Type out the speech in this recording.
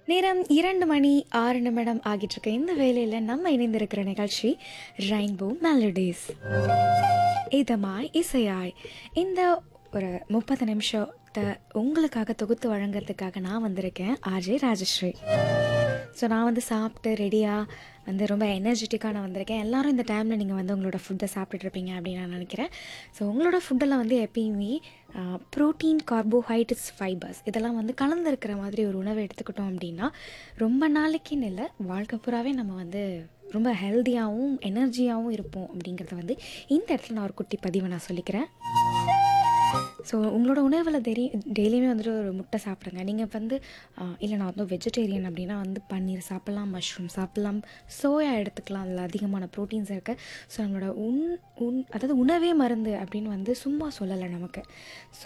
நேரம் இரண்டு மணி ஆறு நிமிடம் ஆகிட்டு இருக்க இந்த வேலையில் நம்ம இணைந்திருக்கிற நிகழ்ச்சி ரெயின்போ மெலடிஸ் இதமாய் இசையாய் இந்த ஒரு முப்பது நிமிஷத்தை உங்களுக்காக தொகுத்து வழங்குறதுக்காக நான் வந்திருக்கேன் ஆர்ஜே ராஜஸ்ரீ ஸோ நான் வந்து சாப்பிட்டு ரெடியாக வந்து ரொம்ப எனர்ஜெட்டிக்காக நான் வந்திருக்கேன் எல்லாரும் இந்த டைமில் நீங்கள் வந்து உங்களோட ஃபுட்டை சாப்பிட்டுட்டு இருப்பீங்க அப்படின்னு நான் நினைக்கிறேன் ஸோ உங்களோட ஃபுட்டெல்லாம் வந்து எப்பயுமே ப்ரோட்டீன் கார்போஹைட்ரேட்ஸ் ஃபைபர்ஸ் இதெல்லாம் வந்து கலந்துருக்கிற மாதிரி ஒரு உணவை எடுத்துக்கிட்டோம் அப்படின்னா ரொம்ப நாளைக்குன்னு இல்லை வாழ்க்கை பூராவே நம்ம வந்து ரொம்ப ஹெல்த்தியாகவும் எனர்ஜியாகவும் இருப்போம் அப்படிங்கிறத வந்து இந்த இடத்துல நான் ஒரு குட்டி பதிவை நான் சொல்லிக்கிறேன் ஸோ உங்களோட உணவில் தெரி டெய்லியுமே வந்துட்டு ஒரு முட்டை சாப்பிடுங்க நீங்கள் வந்து இல்லை நான் வந்து வெஜிடேரியன் அப்படின்னா வந்து பன்னீர் சாப்பிட்லாம் மஷ்ரூம் சாப்பிட்லாம் சோயா எடுத்துக்கலாம் அதில் அதிகமான ப்ரோட்டீன்ஸ் இருக்குது ஸோ நம்மளோட உண் உண் அதாவது உணவே மருந்து அப்படின்னு வந்து சும்மா சொல்லலை நமக்கு ஸோ